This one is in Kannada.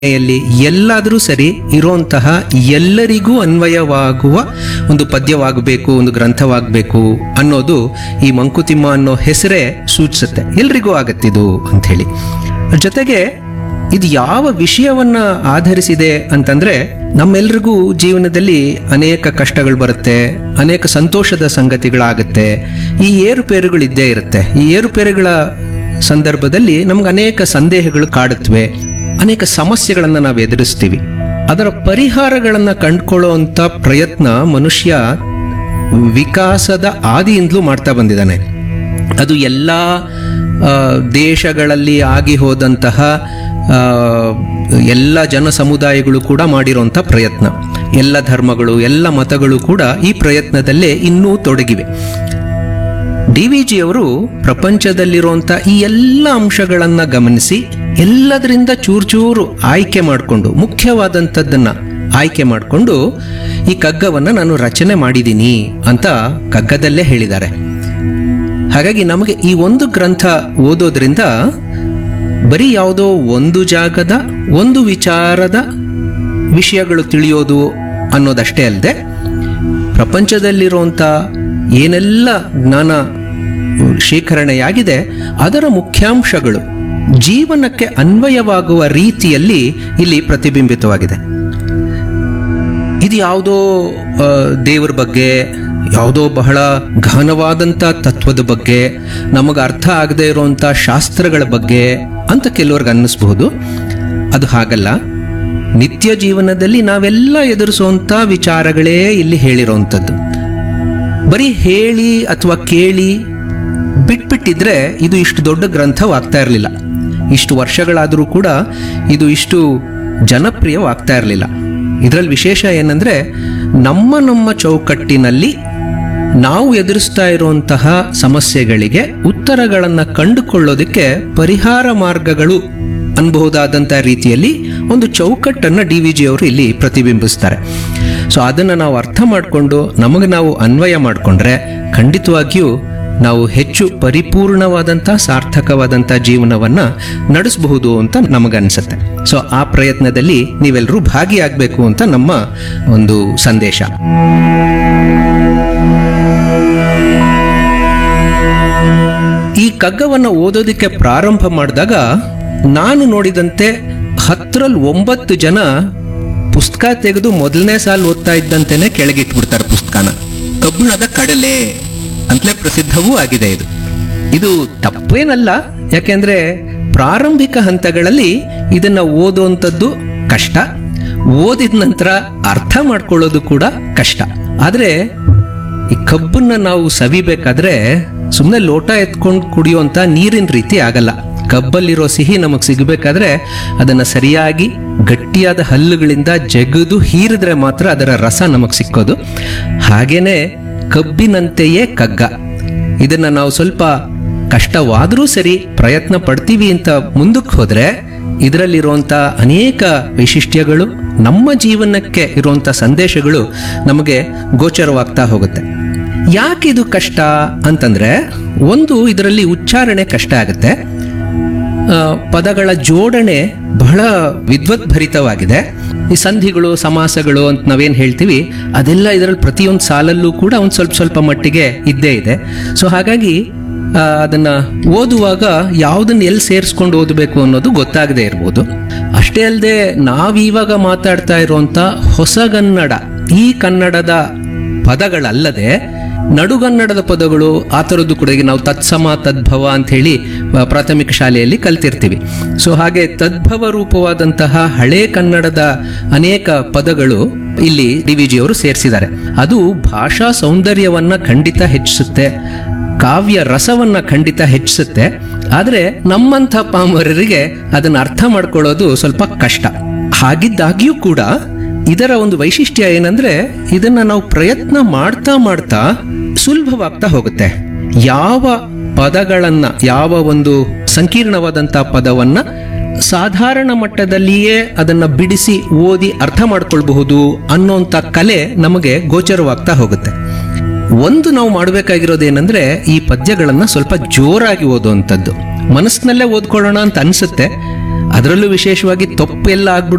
ಯಲ್ಲಿ ಎಲ್ಲಾದರೂ ಸರಿ ಇರುವಂತಹ ಎಲ್ಲರಿಗೂ ಅನ್ವಯವಾಗುವ ಒಂದು ಪದ್ಯವಾಗಬೇಕು ಒಂದು ಗ್ರಂಥವಾಗಬೇಕು ಅನ್ನೋದು ಈ ಮಂಕುತಿಮ್ಮ ಅನ್ನೋ ಹೆಸರೇ ಸೂಚಿಸುತ್ತೆ ಎಲ್ರಿಗೂ ಆಗತ್ತಿದು ಅಂಥೇಳಿ ಜೊತೆಗೆ ಇದು ಯಾವ ವಿಷಯವನ್ನ ಆಧರಿಸಿದೆ ಅಂತಂದ್ರೆ ನಮ್ಮೆಲ್ರಿಗೂ ಜೀವನದಲ್ಲಿ ಅನೇಕ ಕಷ್ಟಗಳು ಬರುತ್ತೆ ಅನೇಕ ಸಂತೋಷದ ಸಂಗತಿಗಳಾಗುತ್ತೆ ಈ ಏರುಪೇರುಗಳು ಇದ್ದೇ ಇರುತ್ತೆ ಈ ಏರುಪೇರುಗಳ ಸಂದರ್ಭದಲ್ಲಿ ನಮ್ಗೆ ಅನೇಕ ಸಂದೇಹಗಳು ಕಾಡುತ್ತವೆ ಅನೇಕ ಸಮಸ್ಯೆಗಳನ್ನು ನಾವು ಎದುರಿಸ್ತೀವಿ ಅದರ ಪರಿಹಾರಗಳನ್ನು ಕಂಡುಕೊಳ್ಳುವಂಥ ಪ್ರಯತ್ನ ಮನುಷ್ಯ ವಿಕಾಸದ ಆದಿಯಿಂದಲೂ ಮಾಡ್ತಾ ಬಂದಿದ್ದಾನೆ ಅದು ಎಲ್ಲ ಆ, ದೇಶಗಳಲ್ಲಿ ಆಗಿ ಹೋದಂತಹ ಆ, ಎಲ್ಲ ಜನ ಸಮುದಾಯಗಳು ಕೂಡ ಮಾಡಿರುವಂಥ ಪ್ರಯತ್ನ ಎಲ್ಲ ಧರ್ಮಗಳು ಎಲ್ಲ ಮತಗಳು ಕೂಡ ಈ ಪ್ರಯತ್ನದಲ್ಲೇ ಇನ್ನೂ ತೊಡಗಿವೆ ಡಿ ವಿ ಜಿಯವರು ಪ್ರಪಂಚದಲ್ಲಿರುವಂಥ ಈ ಎಲ್ಲ ಅಂಶಗಳನ್ನು ಗಮನಿಸಿ ಎಲ್ಲದರಿಂದ ಚೂರು ಚೂರು ಆಯ್ಕೆ ಮಾಡಿಕೊಂಡು ಮುಖ್ಯವಾದಂಥದ್ದನ್ನ ಆಯ್ಕೆ ಮಾಡಿಕೊಂಡು ಈ ಕಗ್ಗವನ್ನು ನಾನು ರಚನೆ ಮಾಡಿದ್ದೀನಿ ಅಂತ ಕಗ್ಗದಲ್ಲೇ ಹೇಳಿದ್ದಾರೆ ಹಾಗಾಗಿ ನಮಗೆ ಈ ಒಂದು ಗ್ರಂಥ ಓದೋದ್ರಿಂದ ಬರೀ ಯಾವುದೋ ಒಂದು ಜಾಗದ ಒಂದು ವಿಚಾರದ ವಿಷಯಗಳು ತಿಳಿಯೋದು ಅನ್ನೋದಷ್ಟೇ ಅಲ್ಲದೆ ಪ್ರಪಂಚದಲ್ಲಿರುವಂಥ ಏನೆಲ್ಲ ಜ್ಞಾನ ಶೇಖರಣೆಯಾಗಿದೆ ಅದರ ಮುಖ್ಯಾಂಶಗಳು ಜೀವನಕ್ಕೆ ಅನ್ವಯವಾಗುವ ರೀತಿಯಲ್ಲಿ ಇಲ್ಲಿ ಪ್ರತಿಬಿಂಬಿತವಾಗಿದೆ ಇದು ಯಾವುದೋ ಆ, ದೇವರ ಬಗ್ಗೆ ಯಾವುದೋ ಬಹಳ ಘನವಾದಂಥ ತತ್ವದ ಬಗ್ಗೆ ನಮಗೆ ಅರ್ಥ ಆಗದೆ ಇರುವಂಥ ಶಾಸ್ತ್ರಗಳ ಬಗ್ಗೆ ಅಂತ ಕೆಲವ್ರಿಗೆ ಅನ್ನಿಸ್ಬಹುದು ಅದು ಹಾಗಲ್ಲ ನಿತ್ಯ ಜೀವನದಲ್ಲಿ ನಾವೆಲ್ಲ ಎದುರಿಸುವಂಥ ವಿಚಾರಗಳೇ ಇಲ್ಲಿ ಹೇಳಿರುವಂಥದ್ದು ಬರೀ ಹೇಳಿ ಅಥವಾ ಕೇಳಿ ಬಿಟ್ಬಿಟ್ಟಿದ್ರೆ ಇದು ಇಷ್ಟು ದೊಡ್ಡ ಗ್ರಂಥವಾಗ್ತಾ ಇರಲಿಲ್ಲ ಇಷ್ಟು ವರ್ಷಗಳಾದರೂ ಕೂಡ ಇದು ಇಷ್ಟು ಜನಪ್ರಿಯವಾಗ್ತಾ ಇರಲಿಲ್ಲ ಇದರಲ್ಲಿ ವಿಶೇಷ ಏನಂದ್ರೆ ನಮ್ಮ ನಮ್ಮ ಚೌಕಟ್ಟಿನಲ್ಲಿ ನಾವು ಎದುರಿಸ್ತಾ ಇರುವಂತಹ ಸಮಸ್ಯೆಗಳಿಗೆ ಉತ್ತರಗಳನ್ನು ಕಂಡುಕೊಳ್ಳೋದಕ್ಕೆ ಪರಿಹಾರ ಮಾರ್ಗಗಳು ಅನ್ಬಹುದಾದಂಥ ರೀತಿಯಲ್ಲಿ ಒಂದು ಚೌಕಟ್ಟನ್ನು ಡಿ ವಿ ಜಿ ಅವರು ಇಲ್ಲಿ ಪ್ರತಿಬಿಂಬಿಸ್ತಾರೆ ಸೊ ಅದನ್ನು ನಾವು ಅರ್ಥ ಮಾಡಿಕೊಂಡು ನಮಗೆ ನಾವು ಅನ್ವಯ ಮಾಡಿಕೊಂಡ್ರೆ ಖಂಡಿತವಾಗಿಯೂ ನಾವು ಹೆಚ್ಚು ಪರಿಪೂರ್ಣವಾದಂಥ ಸಾರ್ಥಕವಾದಂಥ ಜೀವನವನ್ನ ನಡೆಸಬಹುದು ಅಂತ ನಮಗನ್ಸುತ್ತೆ ಸೊ ಆ ಪ್ರಯತ್ನದಲ್ಲಿ ನೀವೆಲ್ಲರೂ ಭಾಗಿಯಾಗಬೇಕು ಅಂತ ನಮ್ಮ ಒಂದು ಸಂದೇಶ ಈ ಕಗ್ಗವನ್ನು ಓದೋದಕ್ಕೆ ಪ್ರಾರಂಭ ಮಾಡಿದಾಗ ನಾನು ನೋಡಿದಂತೆ ಹತ್ತರಲ್ಲಿ ಒಂಬತ್ತು ಜನ ಪುಸ್ತಕ ತೆಗೆದು ಮೊದಲನೇ ಸಾಲ ಓದ್ತಾ ಇದ್ದಂತೆನೆ ಕೆಳಗಿಟ್ಬಿಡ್ತಾರೆ ಪುಸ್ತಕನ ಕಬ್ಬಿಣದ ಕಡಲೆ ಅಂತಲೇ ಪ್ರಸಿದ್ಧವೂ ಆಗಿದೆ ಇದು ಇದು ತಪ್ಪೇನಲ್ಲ ಯಾಕೆಂದ್ರೆ ಪ್ರಾರಂಭಿಕ ಹಂತಗಳಲ್ಲಿ ಇದನ್ನ ಓದುವಂಥದ್ದು ಕಷ್ಟ ಓದಿದ ನಂತರ ಅರ್ಥ ಮಾಡ್ಕೊಳ್ಳೋದು ಕೂಡ ಕಷ್ಟ ಆದ್ರೆ ಈ ಕಬ್ಬನ್ನ ನಾವು ಸವಿಬೇಕಾದ್ರೆ ಸುಮ್ಮನೆ ಲೋಟ ಎತ್ಕೊಂಡು ಕುಡಿಯುವಂತ ನೀರಿನ ರೀತಿ ಆಗಲ್ಲ ಕಬ್ಬಲ್ಲಿರೋ ಸಿಹಿ ನಮಗೆ ಸಿಗಬೇಕಾದ್ರೆ ಅದನ್ನ ಸರಿಯಾಗಿ ಗಟ್ಟಿಯಾದ ಹಲ್ಲುಗಳಿಂದ ಜಗದು ಹೀರಿದ್ರೆ ಮಾತ್ರ ಅದರ ರಸ ನಮಗೆ ಸಿಕ್ಕೋದು ಹಾಗೇನೆ ಕಬ್ಬಿನಂತೆಯೇ ಕಗ್ಗ ಇದನ್ನ ನಾವು ಸ್ವಲ್ಪ ಕಷ್ಟವಾದರೂ ಸರಿ ಪ್ರಯತ್ನ ಪಡ್ತೀವಿ ಅಂತ ಮುಂದಕ್ಕೆ ಹೋದ್ರೆ ಇದರಲ್ಲಿರುವಂಥ ಅನೇಕ ವೈಶಿಷ್ಟ್ಯಗಳು ನಮ್ಮ ಜೀವನಕ್ಕೆ ಇರುವಂಥ ಸಂದೇಶಗಳು ನಮಗೆ ಗೋಚರವಾಗ್ತಾ ಹೋಗುತ್ತೆ ಯಾಕೆ ಇದು ಕಷ್ಟ ಅಂತಂದ್ರೆ ಒಂದು ಇದರಲ್ಲಿ ಉಚ್ಚಾರಣೆ ಕಷ್ಟ ಆಗುತ್ತೆ ಆ, ಪದಗಳ ಜೋಡಣೆ ಬಹಳ ವಿದ್ವದ್ಭರಿತವಾಗಿದೆ ಈ ಸಂಧಿಗಳು ಸಮಾಸಗಳು ಅಂತ ನಾವೇನು ಹೇಳ್ತೀವಿ ಅದೆಲ್ಲ ಇದರಲ್ಲಿ ಪ್ರತಿಯೊಂದು ಸಾಲಲ್ಲೂ ಕೂಡ ಒಂದು ಸ್ವಲ್ಪ ಸ್ವಲ್ಪ ಮಟ್ಟಿಗೆ ಇದ್ದೇ ಇದೆ ಸೊ ಹಾಗಾಗಿ ಆ, ಅದನ್ನ ಓದುವಾಗ ಯಾವುದನ್ನ ಎಲ್ಲಿ ಸೇರಿಸ್ಕೊಂಡು ಓದಬೇಕು ಅನ್ನೋದು ಗೊತ್ತಾಗದೇ ಇರ್ಬೋದು ಅಷ್ಟೇ ಅಲ್ಲದೆ ನಾವೀವಾಗ ಮಾತಾಡ್ತಾ ಇರುವಂತ ಹೊಸಗನ್ನಡ ಈ ಕನ್ನಡದ ಪದಗಳಲ್ಲದೆ ನಡುಗನ್ನಡದ ಪದಗಳು ಆ ಥರದ್ದು ಕೂಡ ಈಗ ನಾವು ತತ್ಸಮ ತದ್ಭವ ಅಂತ ಹೇಳಿ ಆ, ಪ್ರಾಥಮಿಕ ಶಾಲೆಯಲ್ಲಿ ಕಲ್ತಿರ್ತೀವಿ ಸೊ ಹಾಗೆ ತದ್ಭವ ರೂಪವಾದಂತಹ ಹಳೆ ಕನ್ನಡದ ಅನೇಕ ಪದಗಳು ಇಲ್ಲಿ ಡಿ ವಿ ಜಿ ಅವರು ಸೇರಿಸಿದ್ದಾರೆ ಅದು ಭಾಷಾ ಸೌಂದರ್ಯವನ್ನ ಖಂಡಿತ ಹೆಚ್ಚಿಸುತ್ತೆ ಕಾವ್ಯ ರಸವನ್ನ ಖಂಡಿತ ಹೆಚ್ಚಿಸುತ್ತೆ ಆದರೆ ನಮ್ಮಂಥ ಪಾಮರರಿಗೆ ಅದನ್ನ ಅರ್ಥ ಮಾಡ್ಕೊಳ್ಳೋದು ಸ್ವಲ್ಪ ಕಷ್ಟ ಹಾಗಿದ್ದಾಗ್ಯೂ ಕೂಡ ಇದರ ಒಂದು ವೈಶಿಷ್ಟ್ಯ ಏನಂದ್ರೆ ಇದನ್ನ ನಾವು ಪ್ರಯತ್ನ ಮಾಡ್ತಾ ಮಾಡ್ತಾ ಸುಲಭವಾಗ್ತಾ ಹೋಗುತ್ತೆ ಯಾವ ಪದಗಳನ್ನ ಯಾವ ಒಂದು ಸಂಕೀರ್ಣವಾದಂತ ಪದವನ್ನ ಸಾಧಾರಣ ಮಟ್ಟದಲ್ಲಿಯೇ ಅದನ್ನ ಬಿಡಿಸಿ ಓದಿ ಅರ್ಥ ಮಾಡ್ಕೊಳ್ಬಹುದು ಅನ್ನೋಂಥ ಕಲೆ ನಮಗೆ ಗೋಚರವಾಗ್ತಾ ಹೋಗುತ್ತೆ ಒಂದು ನಾವು ಮಾಡಬೇಕಾಗಿರೋದೇನೆಂದ್ರೆ ಈ ಪದ್ಯಗಳನ್ನ ಸ್ವಲ್ಪ ಜೋರಾಗಿ ಓದುವಂಥದ್ದು ಮನಸ್ಸಿನಲ್ಲೇ ಓದ್ಕೊಳ್ಳೋಣ ಅಂತ ಅನ್ಸುತ್ತೆ ಅದರಲ್ಲೂ ವಿಶೇಷವಾಗಿ ತಪ್ಪು ಎಲ್ಲ ಆಗ್ಬಿಡುತ್ತೆ